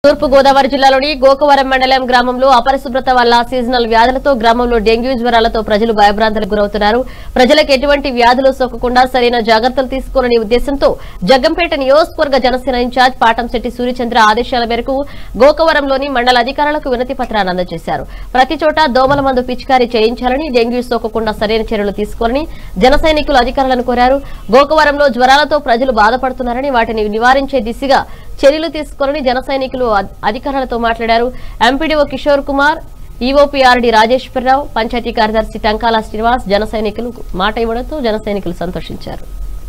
తూర్పు గోదావరి జిల్లాలోని గోకవరం మండలం గ్రామంలో అపరిశుభ్రత వల్ల సీజనల్ వ్యాధులతో గ్రామంలో డెంగ్యూ జ్వరాలతో ప్రజలు భయభ్రాంతులకు గురవుతున్నారు ప్రజలకు ఎటువంటి వ్యాధులు సోకకుండా సరైన జాగ్రత్తలు తీసుకోవాలనే ఉద్దేశంతో జగ్గంపేట నియోజకవర్గ జనసేన ఇన్ఛార్జ్ పాటంశెట్టి సూర్యచంద్ర ఆదేశాల మేరకు గోకవరంలోని మండల అధికారులకు వినతి పత్రాన్ని అందజేశారు ప్రతి చోట దోమల మందు పిచికారీ చేయించాలని డెంగ్యూ సోకకుండా సరైన చర్యలు తీసుకోవాలని జన సైనికులు అధికారులను కోరారు గోకవరంలో జ్వరాలతో ప్రజలు బాధపడుతున్నారని వాటిని నివారించే దిశగా చర్యలు తీసుకోవాలని జన సైనికులు అధ్- అధికారులతో మాట్లాడారు ఎంపీడీఓ కిషోర్ కుమార్ ఈఓపీఆర్డీ రాజేశ్వరరావు పంచాయతీ కార్యదర్శి టంకాల శ్రీనివాస్ జన సైనికులు మాట ఇవ్వడంతో జన సైనికులు సంతోషించారు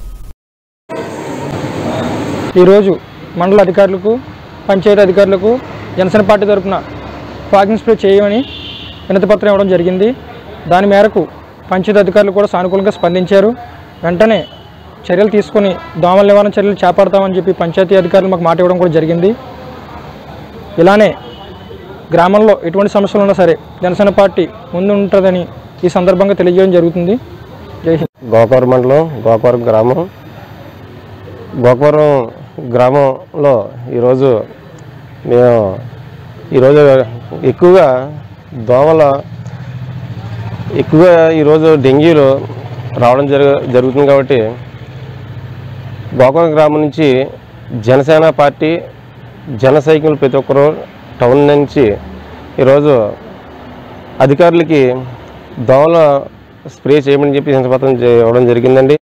ఈరోజు మండల అధికారులకు పంచాయతీ అధికారులకు జనసేన పార్టీ తరఫున ఫాగింగ్ స్ప్రే చేయమని వినతి పత్రం ఇవ్వడం జరిగింది దాని మేరకు పంచాయతీ అధికారులు కూడా సానుకూలంగా స్పందించారు వెంటనే చర్యలు తీసుకొని దోమల నివారణ చర్యలు చేపడతామని చెప్పి పంచాయతీ అధికారులు మాకు మాట ఇవ్వడం కూడా జరిగింది ఇలానే గ్రామంలో ఎటువంటి సమస్యలు ఉన్నా సరే జనసేన పార్టీ ముందు ఉంటుందని ఈ సందర్భంగా తెలియజేయడం జరుగుతుంది జై హింద్ గోకవరం మండలం గోకవరం గ్రామం గోకవరం గ్రామంలో ఈరోజు మేము ఈరోజు ఎక్కువగా దోమల ఎక్కువగా ఈరోజు డెంగ్యూలు రావడం జరుగు జరుగుతుంది కాబట్టి గోకవరం గ్రామం నుంచి జనసేన పార్టీ జన సైకిల్ ప్రతి ఒక్కరు టౌన్ నుంచి ఈరోజు అధికారులకి దోమల స్ప్రే చేయమని చెప్పి సంతపత్రం ఇవ్వడం జరిగిందండి